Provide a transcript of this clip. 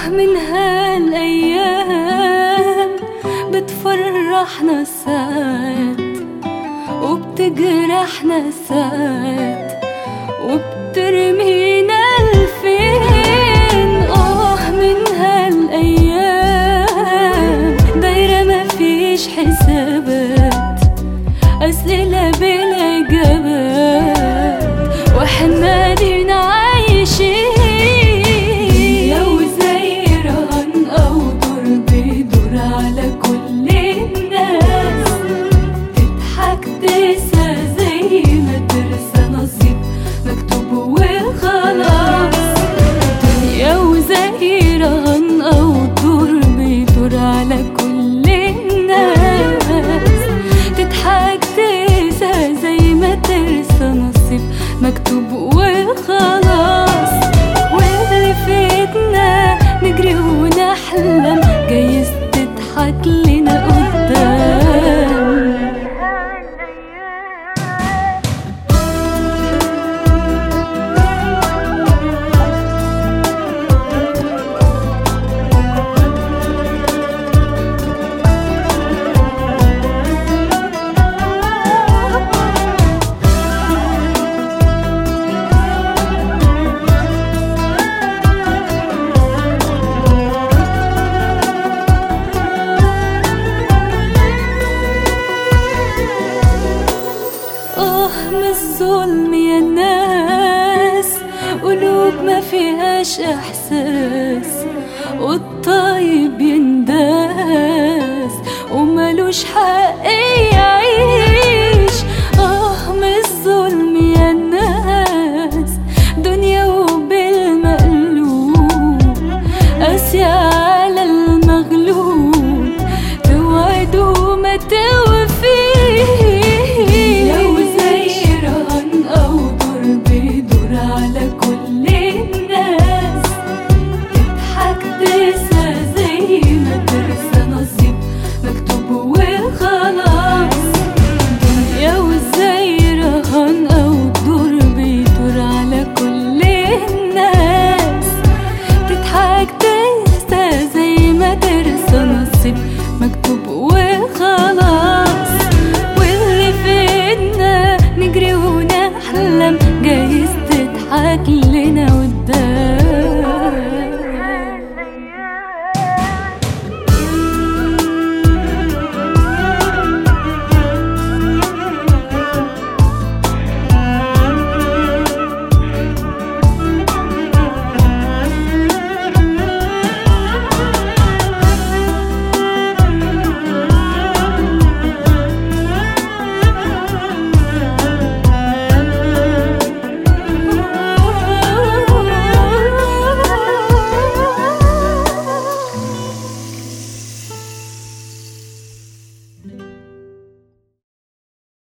من هالأيام بتفرحنا ساعات وبتجرحنا ساعات وبترمينا الفين آه من هالأيام دايرة ما فيش حسابات أسئلة بلا إجابات وإحنا لينا عايشين لو زي رهن أو دور بيدور على كل الناس تضحك تنسى زي ما ترسى نصيب مكتوب وخلاص دنيا وزي رهن أو دور بيدور على كل الناس تضحك تنسى زي ما ترسى نصيب مكتوب وخلاص واللي فاتنا نجري ونحلم جايز تضحك لنا قدام آه من الظلم يا الناس قلوب ما فيهاش إحساس والطيب ينداس وملوش حق